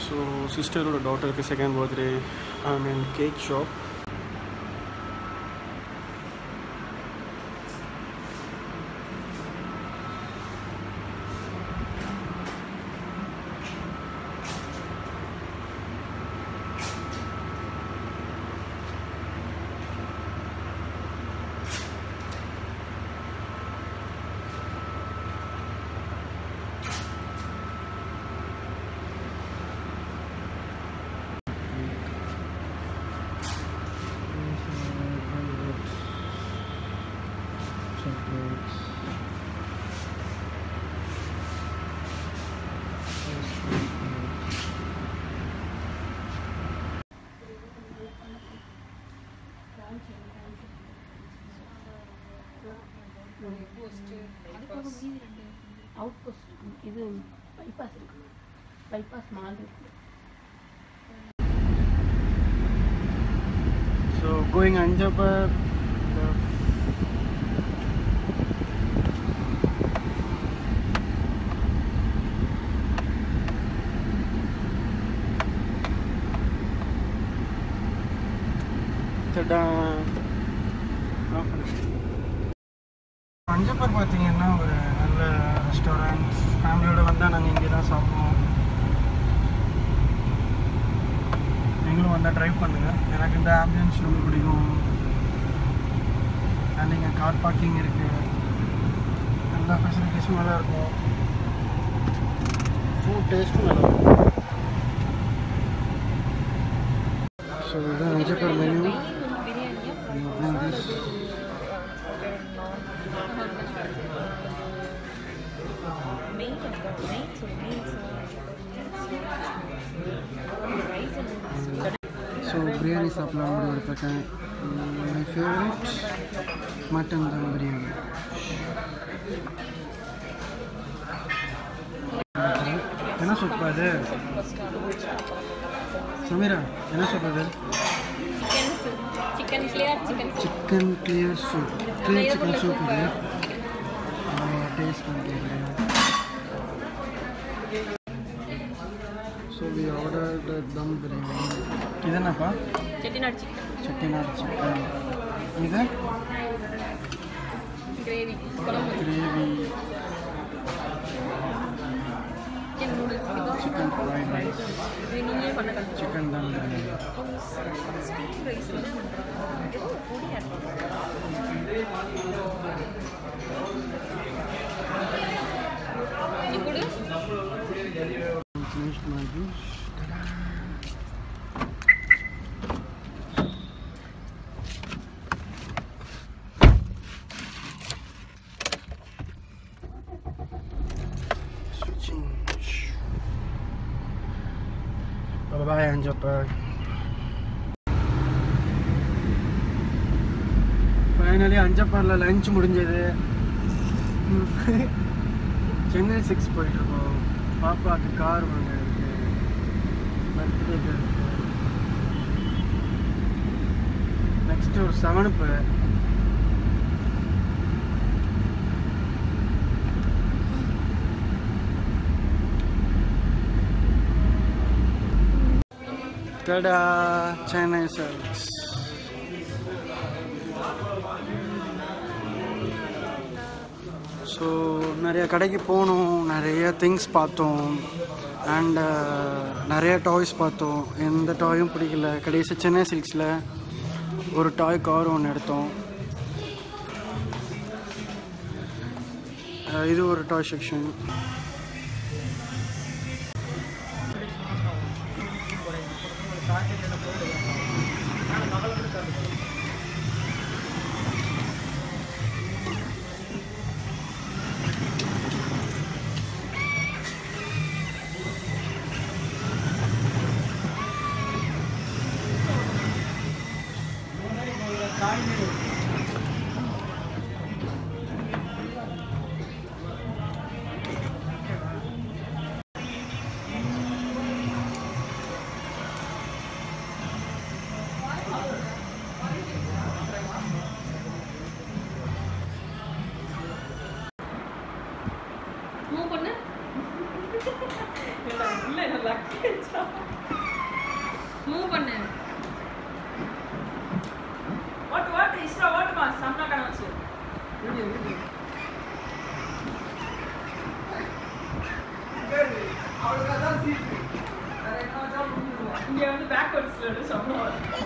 So சிஸ்டரோட டாட்டருக்கு second birthday I mean cake shop out post இது பைபாஸ் இருக்கு பைபாஸ் மால் இருக்கு ஸோ கோயிங் அஞ்சப்பர் அஞ்சப்பர் பார்த்தீங்கன்னா ஒரு நல்ல ரெஸ்டாரண்ட் ஃபேமிலியோட வந்தால் நாங்கள் இங்கே தான் சாப்பிடுவோம் நீங்களும் வந்தால் ட்ரைவ் பண்ணுங்கள் எனக்கு இந்த ஆம்பியன்ஸ் ரொம்ப பிடிக்கும் அண்ட் இங்கே கார் பார்க்கிங் இருக்குது எல்லா ஃபெசிலிட்டிஸும் நல்லா இருக்கும் ஃபுட் டேஸ்ட்டும் நல்லா இருக்கும் ஸோ இதுதான் அஞ்சப்பர் மெனு ஸோ பிரியாணி சாப்பிடலாம் முடிவு எடுத்துருக்கேன் my favourite mutton dum biryani என்ன சூப் அது சமீரா என்ன சூப் அது chicken clear chicken chicken clear soup clear chicken soup இது டேஸ்ட் பண்ணி கேட்குறேன் so we order dum biryani இது என்னப்பா செட்டிநாடு சிக்கன் செட்டிநாடு சிக்கன் இது கிரேவி குழம்பு gravy chicken noodles chicken fried rice இது நீங்களே பண்ண கற்றுக்கோங்க chicken dum biryani sweet rice வந்து ஏதோ பொடி ஆட் நீ கொடு finished my juice. Switching. Bye bye, Anjapa. Finally அஞ்சப்பாரில் லஞ்ச் முடிஞ்சது சென்னை சிக்ஸ் போயிட்டுருக்கோம் பாப்பாவுக்கு கார் வாங்க இருக்கு பர்த்டேக்கு இருக்கு நெக்ஸ்ட் ஒரு செவனுப்பு டடா சென்னை சில்க்ஸ் ஸோ நிறைய கடைக்கு போனோம் நிறைய திங்ஸ் பார்த்தோம் அண்ட் நிறைய டாய்ஸ் பார்த்தோம் எந்த டாயும் பிடிக்கல கடைசி சென்னை சில்க்ஸில் ஒரு டாய் கார் ஒன்று எடுத்தோம் அஹ் இது ஒரு டாய் செக்ஷன் மூவ் பண்ணு இல்லை லக்கேஜா மூவ் பண்ணு ஓட்டு ஓட்டு இஸ்ரா ஓட்டுமா சம்னா கணவச்சு இங்க வந்து பேக்வர்ட்ஸ்ல சம்பளம்